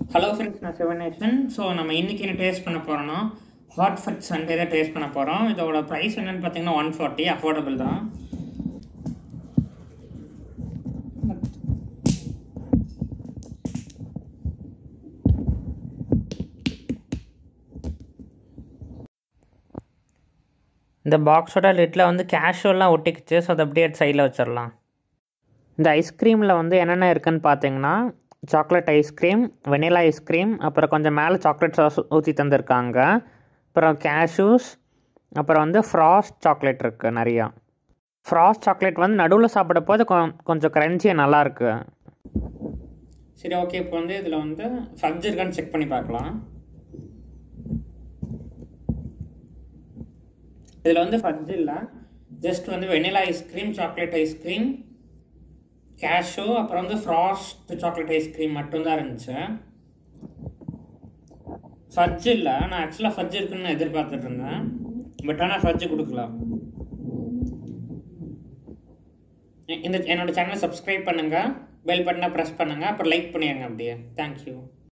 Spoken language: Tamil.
ஹலோ ஃப்ரெண்ட்ஸ் நான் சிவனேஷன் ஸோ நம்ம இன்றைக்கி என்ன டேஸ்ட் பண்ண போகிறோன்னா ஹாட் ஃபட் சண்டே தான் டேஸ்ட் பண்ண போகிறோம் இதோட ப்ரைஸ் என்னன்னு பார்த்தீங்கன்னா ஒன் ஃபார்ட்டி அஃபோர்டபுள் தான் இந்த பாக்ஸோட லிட்டில் வந்து கேஷுவல்லாம் ஒட்டிக்கிச்சு ஸோ அதை அப்படியே சைடில் வச்சிடலாம் இந்த ஐஸ்கிரீமில் வந்து என்னென்ன இருக்குன்னு பார்த்தீங்கன்னா சாக்லேட் ஐஸ்கிரீம் வெனிலா ஐஸ்கிரீம் அப்புறம் கொஞ்சம் மேலே சாக்லேட் சாஸ் ஊற்றி தந்திருக்காங்க அப்புறம் கேஷ்யூஸ் அப்புறம் வந்து ஃப்ராஸ்ட் சாக்லேட் இருக்குது நிறையா ஃப்ராஸ்ட் சாக்லேட் வந்து நடுவில் சாப்பிட போது கொஞ்சம் க்ரன்ச்சியாக நல்லாயிருக்கு சரி ஓகே இப்போ வந்து இதில் வந்து ஃபட்ஜ் இருக்கான்னு செக் பண்ணி பார்க்கலாம் இதில் வந்து ஃபட்ஜ் இல்லை ஜஸ்ட் வந்து vanilla ice cream chocolate ice cream cashew அப்புறம் வந்து ஃப்ராஸ்ட் சாக்லேட் ஐஸ்கிரீம் மட்டும்தான் இருந்துச்சு ஃபட்ஜ் இல்லை நான் ஆக்சுவலாக ஃபட்ஜ் இருக்குன்னு எதிர்பார்த்துட்டு இருந்தேன் பட் ஆனால் ஃபட்ஜ் கொடுக்கலாம் இந்த என்னோட சேனலை சப்ஸ்கிரைப் பண்ணுங்கள் பெல் பட்டனை ப்ரெஸ் பண்ணுங்கள் அப்புறம் லைக் பண்ணிடுங்க அப்படியே தேங்க்யூ